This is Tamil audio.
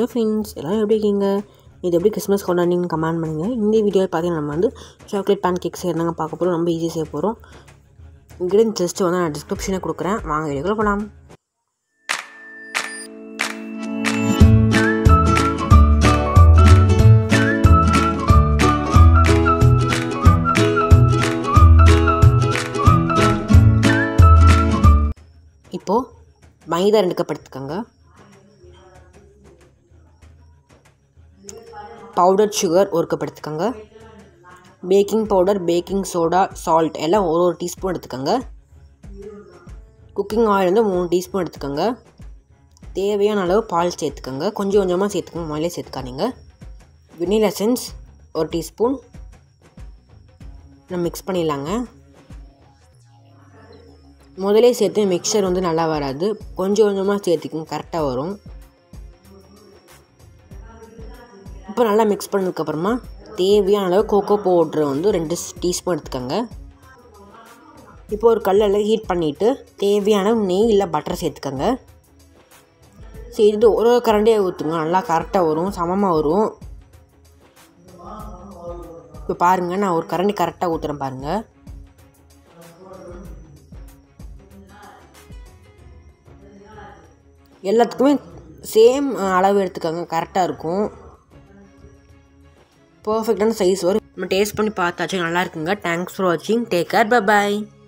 ஃப்ரெண்ட்ஸ் எல்லாம் எப்படி இருக்கீங்க இது எப்படி கிறிஸ்மஸ் கொண்டாடிங்கன்னு கமெண்ட் பண்ணுங்கள் இந்த வீடியோவில் பார்த்தீங்கன்னா நம்ம வந்து சாக்லேட் பேன் கேக் செய்யறதாங்க பார்க்க போகிறோம் ரொம்ப ஈஸியாக செய்ய போகிறோம் இன்க்ரீடியன்ஸ் லிஸ்ட்டு வந்து நான் டிஸ்கிரிப்ஷனில் கொடுக்குறேன் வாங்க வீடியோக்குள்ள போகலாம் இப்போது மைதா ரெண்டு கப் எடுத்துக்கோங்க பவுடர் சுகர் ஒரு கப் எடுத்துக்கோங்க baking powder baking soda salt எல்லாம் ஒரு ஒரு டீஸ்பூன் எடுத்துக்கோங்க குக்கிங் ஆயில் வந்து மூணு டீஸ்பூன் எடுத்துக்கோங்க தேவையான அளவு பால் சேர்த்துக்கோங்க கொஞ்சம் கொஞ்சமாக சேர்த்துக்கோங்க முதலே சேர்த்துக்காதீங்க வெனிலா எசன்ஸ் ஒரு டீஸ்பூன் நம்ம மிக்ஸ் பண்ணிடலாங்க முதலே சேர்த்து மிக்சர் வந்து நல்லா வராது கொஞ்சம் கொஞ்சமாக சேர்த்துக்கோங்க கரெக்டாக வரும் இப்போ நல்லா மிக்ஸ் பண்ணதுக்கப்புறமா தேவையான அளவு கோகோ பவுட்ரு வந்து ரெண்டு டீஸ்பூன் எடுத்துக்கோங்க இப்போ ஒரு கல்லில் ஹீட் பண்ணிவிட்டு தேவையான நெய் இல்லை பட்டர் சேர்த்துக்கோங்க சேர்த்துட்டு ஒரு ஒரு கரண்டியாக ஊற்றுங்க நல்லா கரெக்டாக வரும் சமமாக வரும் இப்போ பாருங்கள் நான் ஒரு கரண்டி கரெக்டாக ஊற்றுறேன் பாருங்கள் எல்லாத்துக்குமே சேம் அளவு எடுத்துக்கோங்க கரெக்டாக இருக்கும் பர்ஃபெக்டான சைஸ் வரும் நம்ம டேஸ்ட் பண்ணி பார்த்தாச்சும் நல்லா இருக்குங்க தேங்க்ஸ் ஃபார் வாட்சிங் டேக் கேர் பாய்